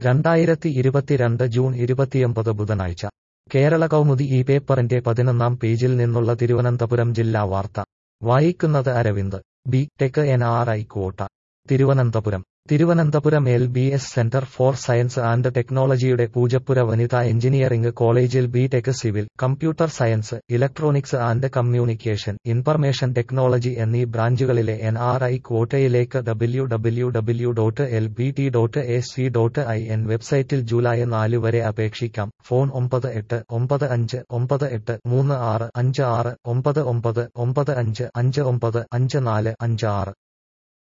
രണ്ടായിരത്തി ഇരുപത്തിരണ്ട് ജൂൺ ഇരുപത്തിയൊമ്പത് ബുധനാഴ്ച കേരള കൗമുദി ഈ പേപ്പറിന്റെ പതിനൊന്നാം പേജിൽ നിന്നുള്ള തിരുവനന്തപുരം ജില്ലാ വാർത്ത വായിക്കുന്നത് Aravind B tech N R I quota Thiruvananthapuram Thiruvananthapuram L B S centre for science and ടെക്നോളജിയുടെ പൂജപ്പുര വനിതാ എഞ്ചിനീയറിംഗ് കോളേജിൽ B tech civil computer science electronics and communication information technology എന്നീ ബ്രാഞ്ചുകളിലെ എൻ ആർ ഐ ക്വോട്ടയിലേക്ക് W W W dot L B T dot A C dot I N വെബ്സൈറ്റിൽ July നാല് വരെ അപേക്ഷിക്കാം ഫോൺ ഒമ്പത് എട്ട് ഒമ്പത് അഞ്ച് ഒമ്പത് എട്ട് മൂന്ന് ആറ് അഞ്ച് ആറ് ഒമ്പത് ഒമ്പത് ഒമ്പത് അഞ്ച് അഞ്ച് ഒമ്പത് അഞ്ച് നാല് അഞ്ച് ആറ്